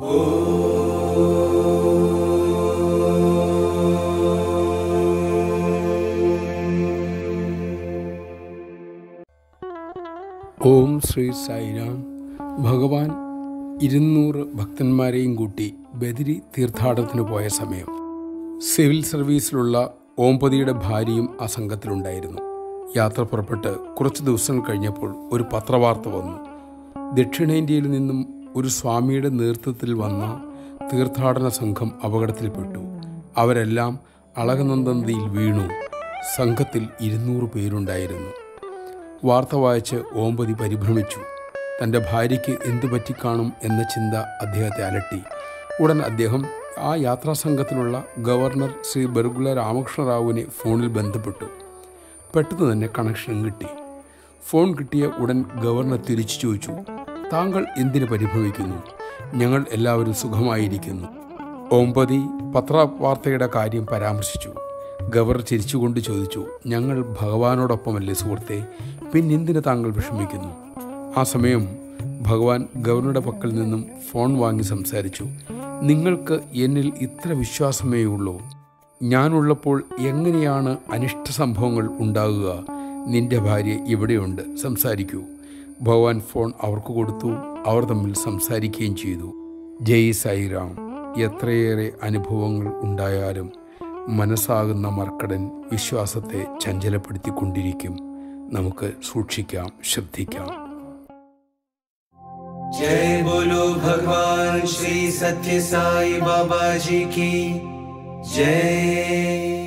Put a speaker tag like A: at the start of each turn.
A: ഓം ശ്രീ സായിരാം ഭഗവാൻ ഇരുന്നൂറ് ഭക്തന്മാരെയും കൂട്ടി ബദരി തീർത്ഥാടനത്തിന് പോയ സമയം സിവിൽ സർവീസിലുള്ള ഓമ്പതിയുടെ ഭാര്യയും ആ സംഘത്തിലുണ്ടായിരുന്നു യാത്ര പുറപ്പെട്ട് കുറച്ച് ദിവസം കഴിഞ്ഞപ്പോൾ ഒരു പത്രവാർത്ത വന്നു ദക്ഷിണേന്ത്യയിൽ നിന്നും ഒരു സ്വാമിയുടെ നേതൃത്വത്തിൽ വന്ന തീർത്ഥാടന സംഘം അപകടത്തിൽപ്പെട്ടു അവരെല്ലാം അളകനന്ദ നദിയിൽ വീണു സംഘത്തിൽ ഇരുന്നൂറ് പേരുണ്ടായിരുന്നു വാർത്ത വായിച്ച് ഓമ്പതി പരിഭ്രമിച്ചു തൻ്റെ ഭാര്യയ്ക്ക് എന്തു പറ്റിക്കാണും എന്ന ചിന്ത അദ്ദേഹത്തെ അലട്ടി ഉടൻ അദ്ദേഹം ആ യാത്രാസംഘത്തിലുള്ള ഗവർണർ ശ്രീ ബർഗുല രാമകൃഷ്ണ റാവുവിനെ ഫോണിൽ ബന്ധപ്പെട്ടു പെട്ടെന്ന് തന്നെ കണക്ഷൻ കിട്ടി ഫോൺ കിട്ടിയ ഉടൻ ഗവർണർ തിരിച്ചു ചോദിച്ചു താങ്കൾ എന്തിനു പരിഭ്രമിക്കുന്നു ഞങ്ങൾ എല്ലാവരും സുഖമായിരിക്കുന്നു ഓമ്പതി പത്രവാർത്തയുടെ കാര്യം പരാമർശിച്ചു ഗവർണർ ചിരിച്ചുകൊണ്ട് ചോദിച്ചു ഞങ്ങൾ ഭഗവാനോടൊപ്പമല്ലേ സുഹൃത്തെ പിന്നെന്തിന് താങ്കൾ വിഷമിക്കുന്നു ആ സമയം ഭഗവാൻ ഗവർണറുടെ പക്കൽ നിന്നും ഫോൺ വാങ്ങി സംസാരിച്ചു നിങ്ങൾക്ക് എന്നിൽ ഇത്ര വിശ്വാസമേ ഉള്ളൂ ഞാനുള്ളപ്പോൾ എങ്ങനെയാണ് അനിഷ്ട സംഭവങ്ങൾ ഉണ്ടാകുക നിന്റെ ഭാര്യ ഇവിടെയുണ്ട് സംസാരിക്കൂ ഭഗവാൻ ഫോൺ അവർക്ക് കൊടുത്തു അവർ തമ്മിൽ സംസാരിക്കുകയും ചെയ്തു ജയ് സായിറാം എത്രയേറെ അനുഭവങ്ങൾ ഉണ്ടായാലും മനസ്സാകുന്ന മർക്കടൻ വിശ്വാസത്തെ ചഞ്ചലപ്പെടുത്തിക്കൊണ്ടിരിക്കും നമുക്ക് സൂക്ഷിക്കാം ശ്രദ്ധിക്കാം
B: जय बोलो भगवान श्री सत्य साई बाबा जी की जय